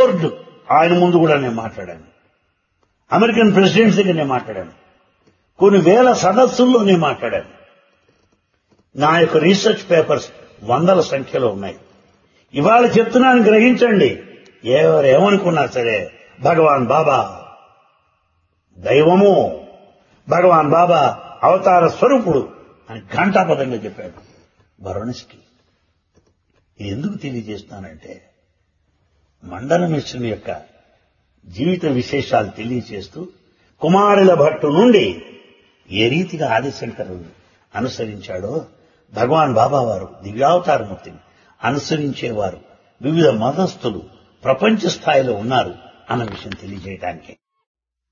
Ford ఆయన ముందు కూడా నేను మాట్లాడాను అమెరికన్ ప్రెసిడెంట్స్ దగ్గర నేను మాట్లాడాను కొన్ని వేల సదస్సుల్లో నేను మాట్లాడాను నా యొక్క రీసెర్చ్ పేపర్స్ వందల సంఖ్యలో ఉన్నాయి ఇవాళ చెప్తున్నాను గ్రహించండి ఎవరు ఏమనుకున్నా సరే భగవాన్ బాబా దైవము భగవాన్ బాబా అవతార స్వరూపుడు అని ఘంటాపదంగా చెప్పాడు భరణిష్కి ఇది ఎందుకు తెలియజేస్తున్నానంటే మండల మిశ్రుని యొక్క జీవిత విశేషాలు తెలియజేస్తూ కుమారుల భట్టు నుండి ఏ రీతిగా ఆదిశంకరుడు అనుసరించాడో భగవాన్ బాబా వారు దివ్యావతారమూర్తిని అనుసరించేవారు వివిధ మతస్థులు ప్రపంచ స్థాయిలో ఉన్నారు అన్న విషయం తెలియజేయడానికి